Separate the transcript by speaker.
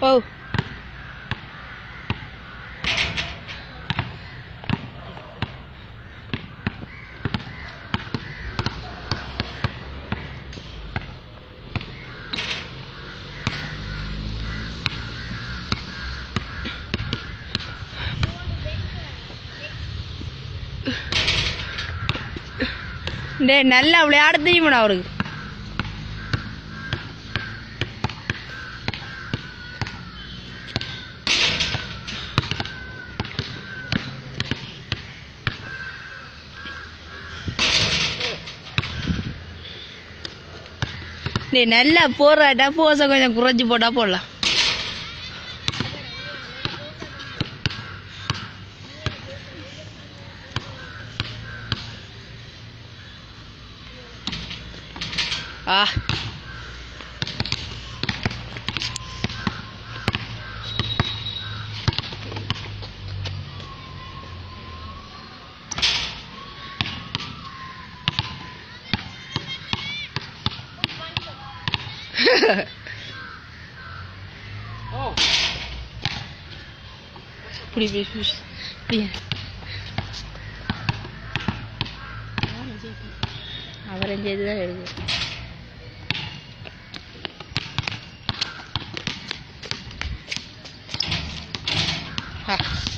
Speaker 1: ஓ டேய் நல்லா விளையாட தெரியுமாடா அவருக்கு டேய் நல்லா போடுறாட்டா போச கொஞ்சம் குறைச்சி போட்டா போடலாம் ஆ இப்படி இப்படி இப்படி இப்படி. அவரும் செய்து தான் எழுது ஆ